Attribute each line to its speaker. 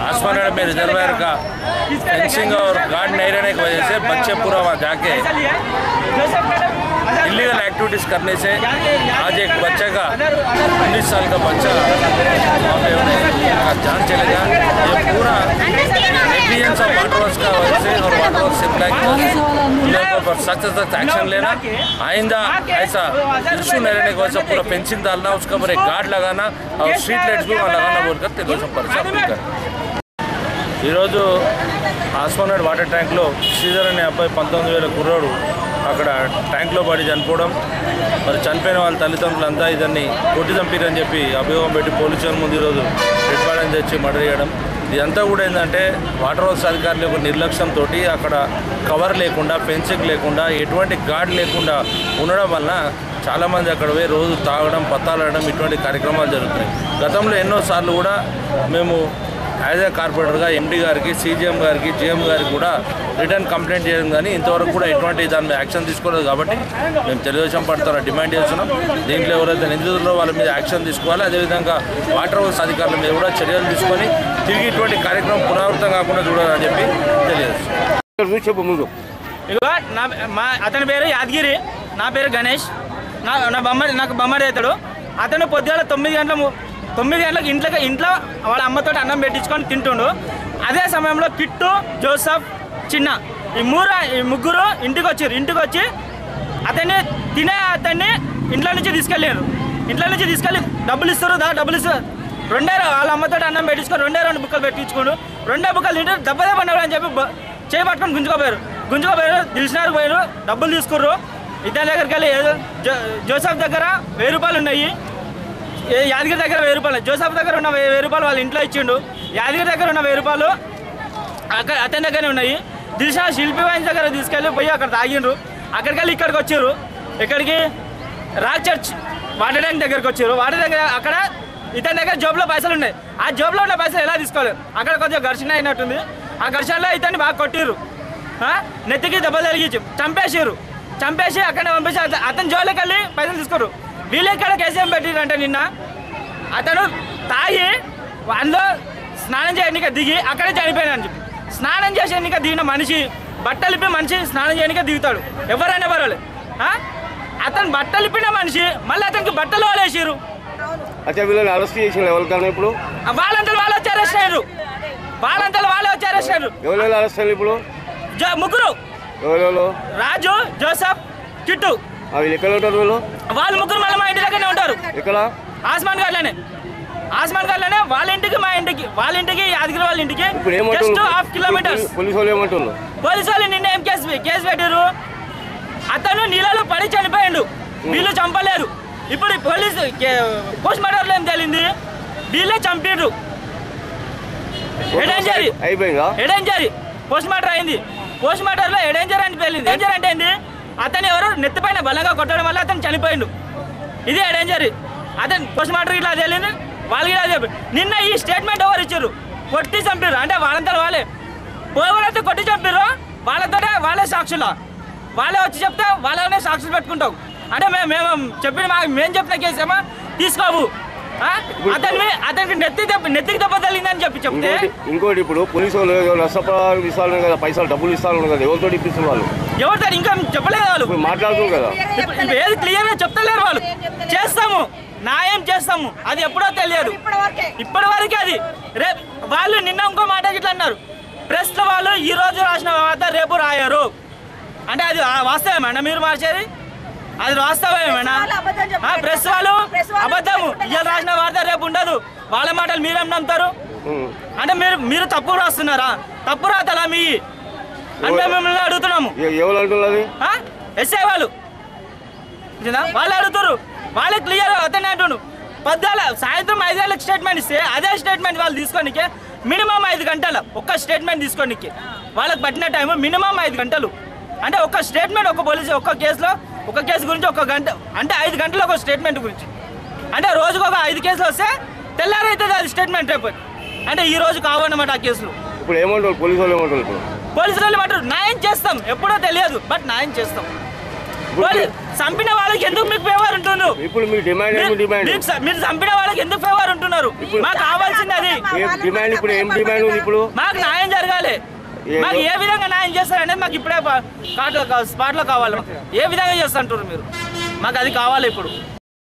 Speaker 1: आसमानगढ़ में रिजर्वायर का फेंसिंग और गार्ड नहीं रहने की वजह से बच्चे पूरा वहाँ जाके इलीगल एक्टिविटीज करने से आज एक बच्चे का उन्नीस साल का बच्चा वहाँ पे उन्हें का जान चलेगा ये पूरा नेग्लिजेंस ऑफ वाटर वर्क्स का वजह से और वाटर वर्क्स एम्प्लॉय की वजह से उन लोगों के ऊपर सख्त सख्त एक्शन लेना आइंदा ऐसा इशू नहीं रहने की वजह से पूरा फेंसिंग डालना उसके ऊपर एक गार्ड लगाना और स्ट्रीट लाइट्स भी वहाँ लगाना बोलकर తెలుగుదేశం పరిచయం कर ఈరోజు ఆస్మానడ్ వాటర్ ట్యాంక్లో శ్రీధర్ అనే అబ్బాయి పంతొమ్మిది వేల కుర్రోడు అక్కడ ట్యాంక్లో పడి చనిపోవడం మరి చనిపోయిన వాళ్ళ తల్లిదండ్రులంతా ఇదాన్ని కొట్టి చంపిరని చెప్పి అభియోగం పెట్టి పోలీసుల ముందు ఈరోజు రిట్వాడని తెచ్చి మర్డర్ చేయడం ఇదంతా కూడా ఏంటంటే వాటర్ వర్క్స్ అధికారుల యొక్క నిర్లక్ష్యంతో అక్కడ కవర్ లేకుండా ఫెన్సింగ్ లేకుండా ఎటువంటి గార్డ్ లేకుండా ఉండడం వలన చాలామంది అక్కడ పోయి రోజు తాగడం పత్తాలడం ఇటువంటి కార్యక్రమాలు జరుగుతున్నాయి గతంలో ఎన్నోసార్లు కూడా మేము యాజ్ ఏ కార్పొరేటర్గా ఎండీ గారికి సీజీఎం గారికి జీఎం గారికి కూడా రిటర్న్ కంప్లైంట్ చేయడం కానీ ఇంతవరకు కూడా ఎటువంటి దాని మీద యాక్షన్ తీసుకోలేదు కాబట్టి మేము తెలుగుదేశం పడుతున్న డిమాండ్ చేస్తున్నాం దీంట్లో ఎవరైతే నిందితుల్లో వాళ్ళ మీద యాక్షన్ తీసుకోవాలి అదేవిధంగా వాటర్ వర్క్స్ అధికారుల మీద కూడా చర్యలు తీసుకొని తిరిగి ఇటువంటి కార్యక్రమం పునరావృతం కాకుండా చూడాలని చెప్పి తెలియజేస్తున్నాం
Speaker 2: చెప్పు ముందు
Speaker 3: ఇగో నా మా అతని పేరు యాదగిరి నా పేరు గణేష్ నా నా బొమ్మ నాకు బొమ్మడి అవుతాడు అతను పొద్దుగాల తొమ్మిది గంటల ము- తొమ్మిది గంటలకు ఇంట్లో ఇంట్లో వాళ్ళ అమ్మతో అన్నం పెట్టించుకొని తింటుండు అదే సమయంలో కిట్టు జోసఫ్ చిన్న ఈ మూడు ఈ ముగ్గురు ఇంటికి వచ్చారు ఇంటికి వచ్చి అతన్ని తినే అతన్ని ఇంట్లో నుంచి తీసుకెళ్ళారు ఇంట్లో నుంచి తీసుకెళ్ళి డబ్బులు ఇస్తారు దా డబ్బులు ఇస్తారు రెండే వాళ్ళ అమ్మతో అన్నం పెట్టించుకొని రెండే రెండు బుక్కలు పెట్టించుకోండు రెండే బుక్కలు తింటే దెబ్బ దెబ్బ అని చెప్పి బ- చేయి పట్టుకొని గుంజుకోపోయారు గుంజుకోపోయారు దిల్సినారు పోయారు డబ్బులు తీసుకుర్రు ఇద్దరి దగ్గరికి వెళ్ళి ఏదో జో- జోసఫ్ దగ్గర వెయ్యి రూపాయలు ఉన్నాయి ఏ యాదగిరి దగ్గర వెయ్యి రూపాయలు జోసఫ్ దగ్గర ఉన్న వెయ్యి వెయ్యి రూపాయలు వాళ్ళ ఇంట్లో ఇచ్చిండు యాదగిరి దగ్గర ఉన్న వెయ్యి రూపాయలు అక్కడ అతని దగ్గరనే ఉన్నాయి దిశ శిల్పి వైన్స్ దగ్గర తీసుకెళ్ళి పోయి అక్కడ తాగిండ్రు అక్కడికి వెళ్ళి ఇక్కడికి వచ్చారు ఇక్కడికి రాక్ చర్చ్ వాటర్ ట్యాంక్ దగ్గరికి వచ్చారు వాటర్ దగ్గర అక్కడ ఇతని దగ్గర జోబులో పైసలు ఉన్నాయి ఆ జోబులో ఉన్న పైసలు ఎలా తీసుకోలేదు అక్కడ కొంచెం ఘర్షణ అయినట్టుంది ఆ ఘర్షణలో ఇతన్ని బాగా కొట్టిర్రు ఆ? నెత్తికి దెబ్బ తగిలించి చంపేసిర్రు చంపేసి అక్కడ పంపేసి అత- అతని జోలికి వెళ్ళి పైసలు తీసుకోరు వీళ్ళు ఇక్కడ కేసీఎం పెట్టిరంటే నిన్న అతను తాగి అందులో స్నానం చేయడానికి దిగి అక్కడే చనిపోయాను చెప్పి స్నానం చేసేందుకు దిగిన మనిషి బట్టలు ఇప్పి మనిషి స్నానం చేయడానికి దిగుతాడు ఎవరైనా పర్వాలేదు ఆ? అతను బట్టలు ఇప్పిన మనిషి మళ్ళీ అతనికి బట్టలు వాళ్ళేసారు
Speaker 2: అచ్చా వీళ్ళని అరెస్ట్ చేసిన ఎవరికన్నా ఇప్పుడు
Speaker 3: వాళ్ళంతా వాళ్ళు వచ్చి అరెస్ట్ అయ్యారు వాళ్ళంతా వాళ్ళే వచ్చి అరెస్ట్ అయ్యారు
Speaker 2: ఎవరెవరు అరెస్ట్ అయ్యారు ఇప్పుడు
Speaker 3: జో- ముగ్గురు
Speaker 2: ఎవరెవరు
Speaker 3: రాజు జోసఫ్ కిట్టు
Speaker 2: ఆ, వీళ్ళు ఎక్కడ ఉంటారు వీళ్ళు
Speaker 3: వాళ్ళు ముగ్గురు మళ్ళీ మా ఇంటి దగ్గరనే ఉంటారు
Speaker 2: ఎక్కడ
Speaker 3: ఆస్మాన్ గార్డ్లోనే ఆస్మాన్ గార్డ్లోనే వాళ్ళ ఇంటికి మా ఇంటికి వాళ్ళ ఇంటికి యాదగిరి వాళ్ళ ఇంటికి
Speaker 2: ఇప్పుడు
Speaker 3: జస్ట్ హాఫ్ కిలోమీటర్స్
Speaker 2: పోలీసు వాళ్ళు ఏమంటున్నారు
Speaker 3: పోలీసు వాళ్ళు నిన్న ఏం కేసు కేసు పెట్టారు అతను నీళ్ళలో పడి చనిపోయిండు వీళ్ళు చంపలేరు ఇప్పుడు ఈ పోలీసు పోస్ట్ మార్టంలో ఏం తేలింది వీళ్ళే చంపిండ్రు ఎడేంజరీ
Speaker 2: అయిపోయిందా
Speaker 3: ఎడేంజరీ పోస్ట్ మార్టం అయింది పోస్ట్ మార్టంలో ఎడేంజర్ అని తేలింది డేంజర్ అంటే ఏంది అతను ఎవరు నెత్తిపైన బలంగా కొట్టడం వల్ల అతను చనిపోయిండు ఇది ఎడేంజరీ అతను పోస్ట్ మార్టం ఇట్లా తేలింది వాళ్ళకి ఇలా చెప్పి నిన్న ఈ స్టేట్మెంట్ ఎవరు ఇచ్చారు కొట్టి చంపారు అంటే వాళ్ళంతా వాళ్ళే ఎవరైతే కొట్టి చంపారో వాళ్ళతోనే వాళ్ళే సాక్షులా వాళ్ళే వచ్చి చెప్తే వాళ్ళనే సాక్షులు పెట్టుకుంటాం అంటే మేము మేము చెప్పిన మా మేము చెప్పిన కేసు ఏమో తీసుకోవు ఆ? అతని మీ- అతనికి నెత్తి దెబ్బ నెత్తికి దెబ్బ తగిలిందని చెప్పి చెప్తే
Speaker 2: ఇంకోటి ఇంకోటి ఇప్పుడు పోలీసు వాళ్ళు ఏదో నష్టపరాలు ఇస్తాను కదా పైసలు డబ్బులు ఇస్తాను కదా ఎవరితో ఇప్పిస్తున్నారు వాళ్ళు
Speaker 3: ఎవరితో ఇంకా చెప్పలేదు వాళ్ళు
Speaker 2: ఇప్పుడు మాట్లాడుతున్నారు కదా
Speaker 3: ఇప్పుడు ఇప్పుడు ఏది క్లియర్ గా చెప్తలేరు వాళ్ళు చేస్తాము న్యాయం చేస్తాము అది ఎప్పుడో తెలియదు ఇప్పటి వరకే అది రేపు వాళ్ళు నిన్న ఇంకో మాట ఇట్లా అన్నారు ప్రెస్ లో వాళ్ళు ఈ రోజు రాసిన వార్త రేపు రాయరు అంటే అది ఆ వాస్తవమేనా మీరు మార్చేది అది వాస్తవమేనా ఆ, ప్రెస్ వాళ్ళు అబద్ధము ఇవాళ రాసిన వార్త రేపు ఉండదు వాళ్ళ మాటలు మీరేం నమ్ముతారు
Speaker 2: ఉం.
Speaker 3: అంటే మీరు మీరు తప్పు రాస్తున్నారా తప్పు రాతలా మీ అంటే మిమ్మల్ని అడుగుతున్నాము
Speaker 2: ఎ- ఎవరు అంటున్నది
Speaker 3: ఆ? ఎస్ఐ వాళ్ళు ఇదేనా? వాళ్ళు అడుగుతారు వాళ్ళే క్లియర్ అతనే అంటుండు పొద్దుల సాయంత్రం ఐదు గంటలకు స్టేట్మెంట్ ఇస్తే అదే స్టేట్మెంట్ వాళ్ళు తీసుకోనికి మినిమం ఐదు గంటల ఒక్క స్టేట్మెంట్ తీసుకోనికి వాళ్ళకి పట్టిన టైం మినిమం ఐదు గంటలు అంటే ఒక స్టేట్మెంట్ ఒక పోలీసు ఒక్క కేసులో ఒక కేసు గురించి ఒక గంట అంటే ఐదు గంటలు ఒక స్టేట్మెంట్ గురించి అంటే రోజుకు ఒక ఐదు కేసులు వస్తే తెల్లారైతుంది అది స్టేట్మెంట్ రేపు అంటే ఈ రోజు కావన్నమాట ఆ కేసులు
Speaker 2: ఇప్పుడు ఏమంటారు పోలీసు వాళ్ళు ఏమంటారు ఇప్పుడు
Speaker 3: పోలీసులు వాళ్ళు అంటారు న్యాయం చేస్తాం ఎప్పుడో తెలియదు బట్ న్యాయం చేస్తాం పోలీ- చంపిన వాళ్ళకి ఎందుకు మీకు ఫేవర్ ఉంటున్నారు
Speaker 2: ఇప్పుడు మీ డిమాండ్ ఏమి
Speaker 3: మీరు-
Speaker 2: డిమాండ్
Speaker 3: మీరు చ- మీరు చంపిన వాళ్ళకి ఎందుకు ఫేవర్ ఉంటున్నారు మాకు కావాల్సింది అది
Speaker 2: ఏం డిమాండ్ ఇప్పుడు ఏం డిమాండ్ ఉంది ఇప్పుడు
Speaker 3: మాకు న్యాయం జరగాలి
Speaker 2: ఏదో-
Speaker 3: మాకు ఏ విధంగా న్యాయం చేస్తారనేది మాకు ఇప్పుడే స్పాట్లో స్పాట్లో కావాలి ఏ విధంగా చేస్తుంటారు మీరు మాకు అది కావాలి ఇప్పుడు